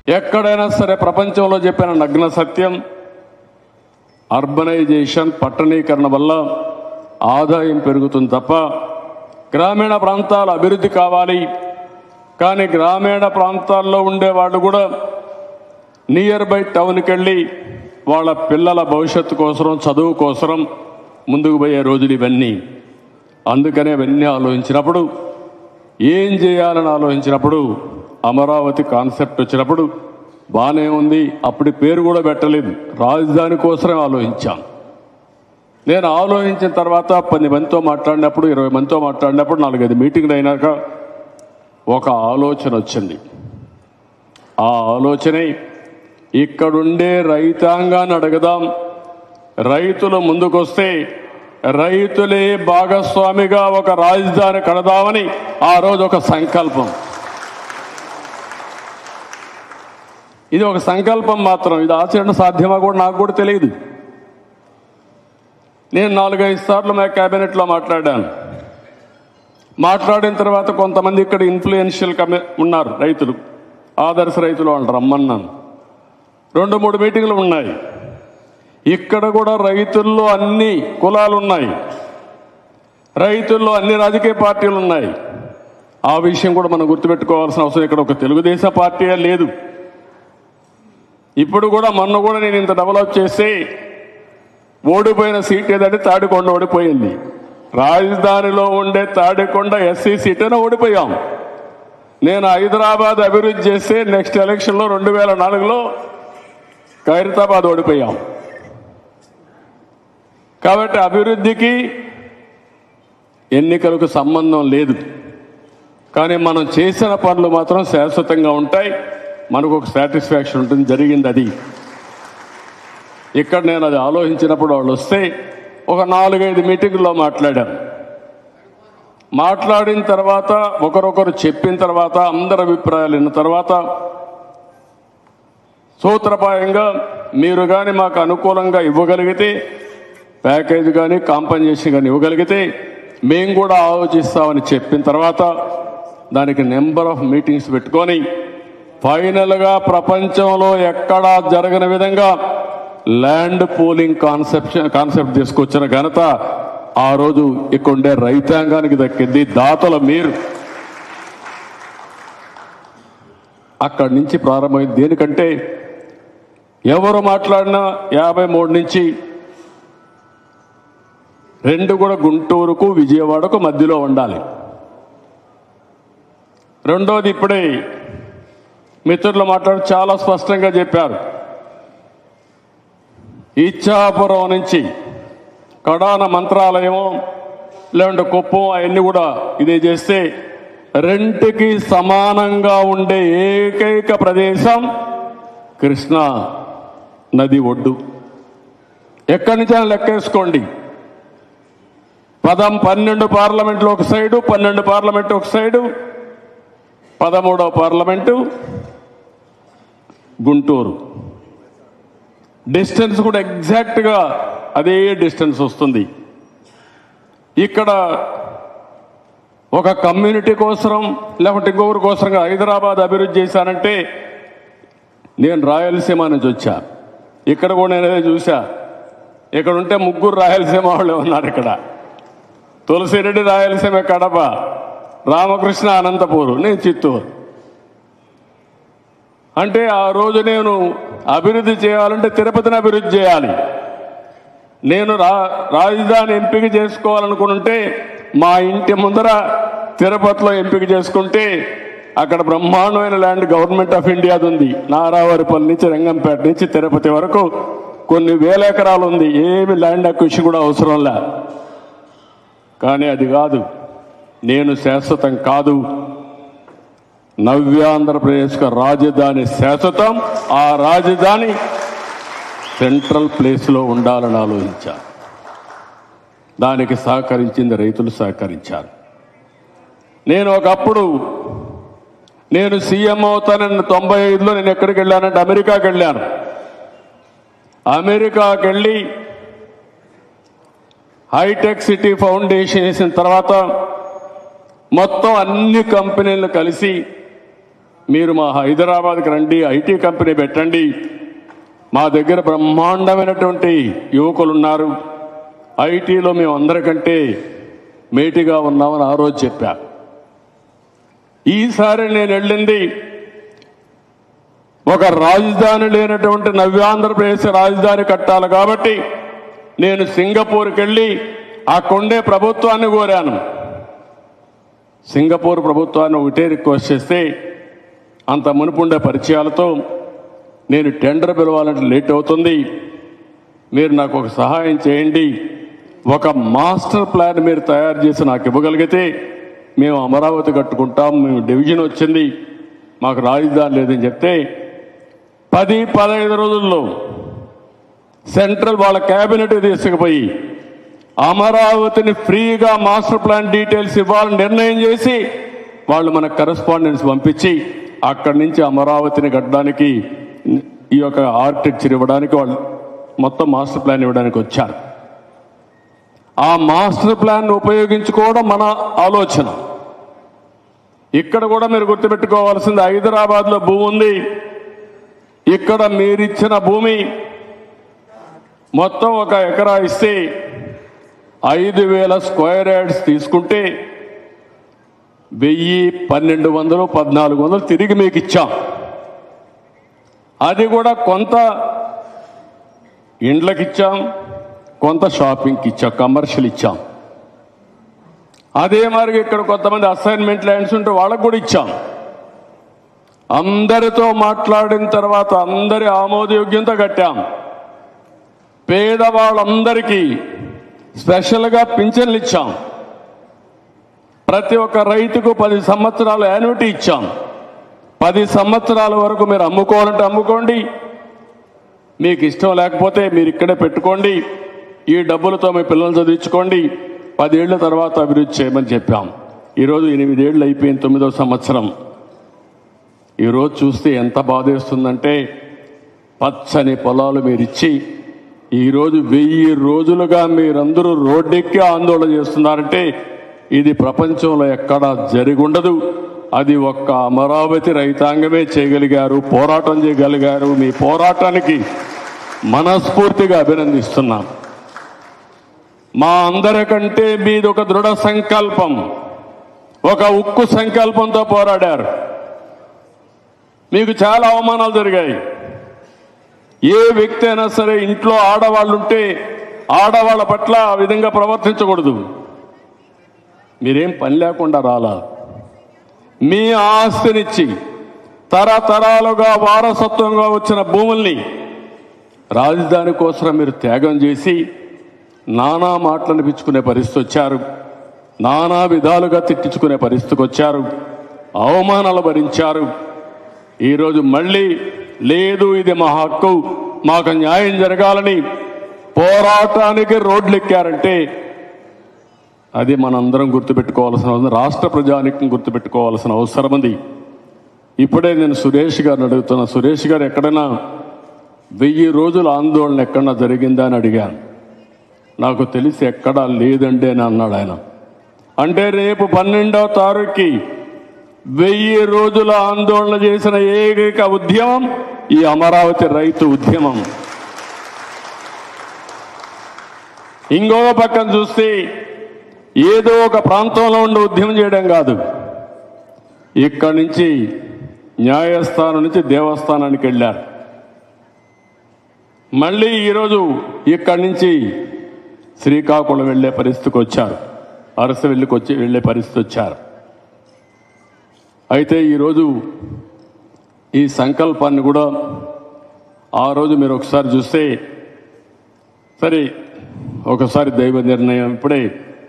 ఎక్కడైనా సరే ప్రపంచంలో చెప్పిన నగ్న సత్యం అర్బనైజేషన్ పట్టణీకరణ వల్ల ఆదాయం పెరుగుతుంది తప్ప గ్రామీణ ప్రాంతాల అభివృద్ధి కావాలి కానీ గ్రామీణ ప్రాంతాల్లో ఉండే వాళ్ళు కూడా నియర్ బై టౌన్కి వెళ్ళి వాళ్ళ పిల్లల భవిష్యత్తు కోసం చదువు కోసం ముందుకు పోయే రోజులు ఇవన్నీ అందుకనే ఇవన్నీ ఆలోచించినప్పుడు ఏం చేయాలని ఆలోచించినప్పుడు అమరావతి కాన్సెప్ట్ వచ్చినప్పుడు బాగానే ఉంది అప్పుడు పేరు కూడా పెట్టలేదు రాజధాని కోసమే ఆలోచించాం నేను ఆలోచించిన తర్వాత పది మందితో మాట్లాడినప్పుడు ఇరవై మందితో మాట్లాడినప్పుడు నాలుగైదు మీటింగ్లు అయినాక ఒక ఆలోచన వచ్చింది ఆ ఆలోచనే ఇక్కడుండే రైతాంగాన్ని అడగదాం రైతులు ముందుకొస్తే రైతులే భాగస్వామిగా ఒక రాజధాని కడదామని ఆ రోజు ఒక సంకల్పం ఇది ఒక సంకల్పం మాత్రం ఇది ఆచరణ సాధ్యమా కూడా నాకు కూడా తెలియదు నేను నాలుగైదు సార్లు మా క్యాబినెట్లో మాట్లాడాను మాట్లాడిన తర్వాత కొంతమంది ఇక్కడ ఇన్ఫ్లుయెన్షియల్ కమి ఉన్నారు రైతులు ఆదర్శ రైతులు వాళ్ళు రమ్మన్నాను రెండు మూడు మీటింగ్లు ఉన్నాయి ఇక్కడ కూడా రైతుల్లో అన్ని కులాలు ఉన్నాయి రైతుల్లో అన్ని రాజకీయ పార్టీలు ఉన్నాయి ఆ విషయం కూడా మనం గుర్తుపెట్టుకోవాల్సిన అవసరం ఇక్కడ ఒక తెలుగుదేశం పార్టీ లేదు ఇప్పుడు కూడా మొన్న కూడా నేను ఇంత డెవలప్ చేసి ఓడిపోయిన సీట్ ఏదంటే తాడికొండ ఓడిపోయింది రాజధానిలో ఉండే తాడికొండ ఎస్సీ సీట్ అని ఓడిపోయాం నేను హైదరాబాద్ అభివృద్ధి చేస్తే నెక్స్ట్ ఎలక్షన్లో రెండు వేల నాలుగులో ఖైరతాబాద్ ఓడిపోయాం కాబట్టి అభివృద్ధికి ఎన్నికలకు సంబంధం లేదు కానీ మనం చేసిన పనులు మాత్రం శాశ్వతంగా ఉంటాయి మనకు ఒక సాటిస్ఫాక్షన్ ఉంటుంది జరిగింది అది ఇక్కడ నేను అది ఆలోచించినప్పుడు వాళ్ళు వస్తే ఒక నాలుగైదు మీటింగుల్లో మాట్లాడాను మాట్లాడిన తర్వాత ఒకరొకరు చెప్పిన తర్వాత అందరి అభిప్రాయాలు విన్న తర్వాత సూత్రపాయంగా మీరు కానీ మాకు అనుకూలంగా ఇవ్వగలిగితే ప్యాకేజ్ కానీ కాంపన్సేషన్ కానీ ఇవ్వగలిగితే మేము కూడా ఆలోచిస్తామని చెప్పిన తర్వాత దానికి నెంబర్ ఆఫ్ మీటింగ్స్ పెట్టుకొని ఫైనల్గా ప్రపంచంలో ఎక్కడా జరగని విధంగా ల్యాండ్ పూలింగ్ కాన్సెప్ట్ కాన్సెప్ట్ తీసుకొచ్చిన ఘనత ఆ రోజు ఇక్కడ ఉండే రైతాంగానికి దక్కింది దాతల మీరు అక్కడి నుంచి ప్రారంభమైంది దేనికంటే ఎవరు మాట్లాడినా యాభై మూడు నుంచి రెండు కూడా గుంటూరుకు విజయవాడకు మధ్యలో ఉండాలి రెండోది ఇప్పుడే మిత్రులు మాట్లాడి చాలా స్పష్టంగా చెప్పారు ఇచ్చాపురం నుంచి కడాన మంత్రాలయము లేదంటే కుప్పం అవన్నీ కూడా ఇదే చేస్తే రెంటికి సమానంగా ఉండే ఏకైక ప్రదేశం కృష్ణా నది ఒడ్డు ఎక్కడి నుంచి అయినా లెక్కేసుకోండి పదం పన్నెండు పార్లమెంట్లు ఒక సైడు పన్నెండు పార్లమెంటు ఒక సైడు పదమూడవ పార్లమెంటు గుంటూరు డిస్టెన్స్ కూడా ఎగ్జాక్ట్గా అదే డిస్టెన్స్ వస్తుంది ఇక్కడ ఒక కమ్యూనిటీ కోసం లేకుంటే ఇంకొకరి కోసం హైదరాబాద్ అభివృద్ధి చేశానంటే నేను రాయలసీమ నుంచి వచ్చా ఇక్కడ కూడా నేను అదే చూసా ఇక్కడ ఉంటే ముగ్గురు రాయలసీమ వాళ్ళే ఉన్నారు ఇక్కడ తులసిరెడ్డి రాయలసీమ కడప రామకృష్ణ అనంతపూర్ నేను చిత్తూరు అంటే ఆ రోజు నేను అభివృద్ధి చేయాలంటే తిరుపతిని అభివృద్ధి చేయాలి నేను రా రాజధాని ఎంపిక చేసుకోవాలనుకుంటే మా ఇంటి ముందర తిరుపతిలో ఎంపిక చేసుకుంటే అక్కడ బ్రహ్మాండమైన ల్యాండ్ గవర్నమెంట్ ఆఫ్ ఇండియాది ఉంది నారావారిపల్లి నుంచి రంగంపేట నుంచి తిరుపతి వరకు కొన్ని వేల ఎకరాలు ఉంది ఏమి ల్యాండ్ అక్విషన్ కూడా అవసరం లే కానీ అది కాదు నేను శాశ్వతం కాదు నవ్యాంధ్రప్రదేశ్ రాజధాని శాశ్వతం ఆ రాజధాని సెంట్రల్ ప్లేస్లో ఉండాలని ఆలోచించారు దానికి సహకరించింది రైతులు సహకరించారు నేను ఒకప్పుడు నేను సీఎం అవుతానని తొంభై ఐదులో నేను ఎక్కడికి వెళ్ళానంటే అమెరికాకి వెళ్ళాను అమెరికాకి వెళ్ళి హైటెక్ సిటీ ఫౌండేషన్ వేసిన తర్వాత మొత్తం అన్ని కంపెనీలు కలిసి మీరు మా హైదరాబాద్కి రండి ఐటీ కంపెనీ పెట్టండి మా దగ్గర బ్రహ్మాండమైనటువంటి యువకులు ఉన్నారు ఐటీలో మేము అందరికంటే మేటిగా ఉన్నామని ఆ రోజు చెప్పా ఈసారి నేను వెళ్ళింది ఒక రాజధాని లేనటువంటి నవ్యాంధ్రప్రదేశ్ రాజధాని కట్టాలి కాబట్టి నేను సింగపూర్కి వెళ్ళి అక్కడుండే ప్రభుత్వాన్ని కోరాను సింగపూర్ ప్రభుత్వాన్ని ఒకటే రిక్వెస్ట్ చేస్తే అంత మునుపుండే పరిచయాలతో నేను టెండర్ పిలవాలంటే లేట్ అవుతుంది మీరు నాకు ఒక సహాయం చేయండి ఒక మాస్టర్ ప్లాన్ మీరు తయారు చేసి నాకు ఇవ్వగలిగితే మేము అమరావతి కట్టుకుంటాం మేము డివిజన్ వచ్చింది మాకు రాజధాని లేదని చెప్తే పది పదహైదు రోజుల్లో సెంట్రల్ వాళ్ళ క్యాబినెట్ తీసుకుపోయి అమరావతిని ఫ్రీగా మాస్టర్ ప్లాన్ డీటెయిల్స్ ఇవ్వాలని నిర్ణయం చేసి వాళ్ళు మన కరెస్పాండెన్స్ పంపించి అక్కడి నుంచి అమరావతిని కట్టడానికి ఈ యొక్క ఆర్కిటెక్చర్ ఇవ్వడానికి వాళ్ళు మొత్తం మాస్టర్ ప్లాన్ ఇవ్వడానికి వచ్చారు ఆ మాస్టర్ ప్లాన్ ఉపయోగించుకోవడం మన ఆలోచన ఇక్కడ కూడా మీరు గుర్తుపెట్టుకోవాల్సింది హైదరాబాద్లో భూమి ఉంది ఇక్కడ మీరిచ్చిన భూమి మొత్తం ఒక ఎకరా ఇస్తే ఐదు వేల స్క్వేర్ యార్డ్స్ తీసుకుంటే వెయ్యి పన్నెండు వందలు పద్నాలుగు వందలు తిరిగి మీకు ఇచ్చాం అది కూడా కొంత ఇండ్లకి ఇచ్చాం కొంత షాపింగ్కి ఇచ్చాం కమర్షియల్ ఇచ్చాం అదే మరి ఇక్కడ కొంతమంది అసైన్మెంట్ ల్యాండ్స్ ఉంటే వాళ్ళకు కూడా ఇచ్చాం అందరితో మాట్లాడిన తర్వాత అందరి ఆమోదయోగ్యంతో కట్టాం పేదవాళ్ళందరికీ స్పెషల్గా పింఛన్లు ఇచ్చాం ప్రతి ఒక్క రైతుకు పది సంవత్సరాలు యాన్యుటీ ఇచ్చాం పది సంవత్సరాల వరకు మీరు అమ్ముకోవాలంటే అమ్ముకోండి మీకు ఇష్టం లేకపోతే మీరు ఇక్కడే పెట్టుకోండి ఈ డబ్బులతో మీ పిల్లలు చదివించుకోండి పదేళ్ల తర్వాత అభివృద్ధి చేయమని చెప్పాం ఈరోజు ఎనిమిదేళ్ళు అయిపోయింది తొమ్మిదో సంవత్సరం ఈరోజు చూస్తే ఎంత బాధేస్తుందంటే పచ్చని పొలాలు మీరు ఇచ్చి ఈరోజు వెయ్యి రోజులుగా మీరందరూ రోడ్డెక్కి ఆందోళన చేస్తున్నారంటే ఇది ప్రపంచంలో ఎక్కడా జరిగుండదు అది ఒక్క అమరావతి రైతాంగమే చేయగలిగారు పోరాటం చేయగలిగారు మీ పోరాటానికి మనస్ఫూర్తిగా అభినందిస్తున్నాం మా అందరికంటే మీది ఒక దృఢ సంకల్పం ఒక ఉక్కు సంకల్పంతో పోరాడారు మీకు చాలా అవమానాలు జరిగాయి ఏ వ్యక్తి అయినా సరే ఇంట్లో ఆడవాళ్ళు ఉంటే ఆడవాళ్ళ పట్ల ఆ విధంగా ప్రవర్తించకూడదు మీరేం పని లేకుండా రాలా మీ ఆస్తినిచ్చి తరతరాలుగా వారసత్వంగా వచ్చిన భూముల్ని రాజధాని కోసం మీరు త్యాగం చేసి నానా మాటలు అనిపించుకునే పరిస్థితి వచ్చారు నానా విధాలుగా తిట్టించుకునే పరిస్థితికి వచ్చారు అవమానాలు భరించారు ఈరోజు మళ్ళీ లేదు ఇది మా హక్కు మాకు న్యాయం జరగాలని పోరాటానికి రోడ్లు ఎక్కారంటే అది మనందరం గుర్తుపెట్టుకోవాల్సిన అవసరం రాష్ట్ర ప్రజానికం గుర్తుపెట్టుకోవాల్సిన అవసరం ఉంది ఇప్పుడే నేను సురేష్ గారిని అడుగుతున్నా సురేష్ గారు ఎక్కడైనా వెయ్యి రోజుల ఆందోళన ఎక్కడన్నా జరిగిందా అని అడిగాను నాకు తెలిసి ఎక్కడా లేదండి అని అన్నాడు ఆయన అంటే రేపు పన్నెండవ తారీఖుకి వెయ్యి రోజుల ఆందోళన చేసిన ఏకైక ఉద్యమం ఈ అమరావతి రైతు ఉద్యమం ఇంకో పక్కన చూస్తే ఏదో ఒక ప్రాంతంలో ఉండి ఉద్యమం చేయడం కాదు ఇక్కడి నుంచి న్యాయస్థానం నుంచి దేవస్థానానికి వెళ్ళారు మళ్ళీ ఈరోజు ఇక్కడి నుంచి శ్రీకాకుళం వెళ్ళే పరిస్థితికి వచ్చారు అరస వెళ్ళికి వచ్చి వెళ్ళే పరిస్థితి వచ్చారు అయితే ఈరోజు ఈ సంకల్పాన్ని కూడా ఆ రోజు మీరు ఒకసారి చూస్తే సరే ఒకసారి దైవ నిర్ణయం ఇప్పుడే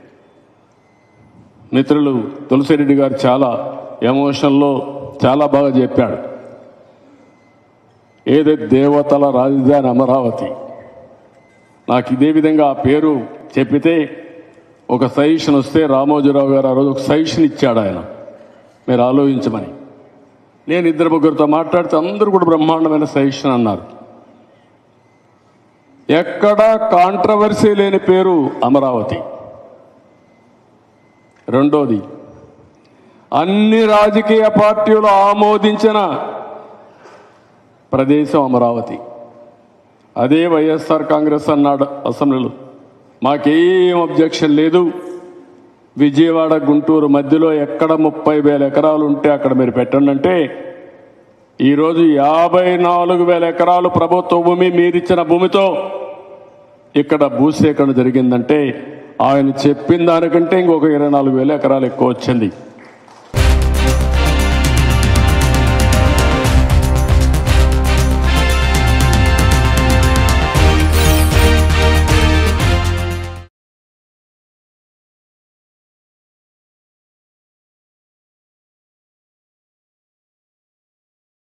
మిత్రులు తులసిరెడ్డి గారు చాలా ఎమోషన్లో చాలా బాగా చెప్పాడు ఏదైతే దేవతల రాజధాని అమరావతి నాకు ఇదే విధంగా ఆ పేరు చెప్పితే ఒక సజెషన్ వస్తే రామోజీరావు గారు ఆ రోజు ఒక సజెషన్ ఇచ్చాడు ఆయన మీరు ఆలోచించమని నేను ఇద్దరు ముగ్గురితో మాట్లాడితే అందరూ కూడా బ్రహ్మాండమైన సజెషన్ అన్నారు ఎక్కడా కాంట్రవర్సీ లేని పేరు అమరావతి రెండోది అన్ని రాజకీయ పార్టీలు ఆమోదించిన ప్రదేశం అమరావతి అదే వైఎస్ఆర్ కాంగ్రెస్ అన్నాడు అసెంబ్లీలో మాకేం అబ్జెక్షన్ లేదు విజయవాడ గుంటూరు మధ్యలో ఎక్కడ ముప్పై వేల ఎకరాలు ఉంటే అక్కడ మీరు పెట్టండి అంటే ఈరోజు యాభై నాలుగు వేల ఎకరాలు ప్రభుత్వ భూమి మీరిచ్చిన భూమితో ఇక్కడ భూసేకరణ జరిగిందంటే ఆయన చెప్పిన దానికంటే ఇంకొక ఇరవై నాలుగు వేల ఎకరాలు ఎక్కువ వచ్చింది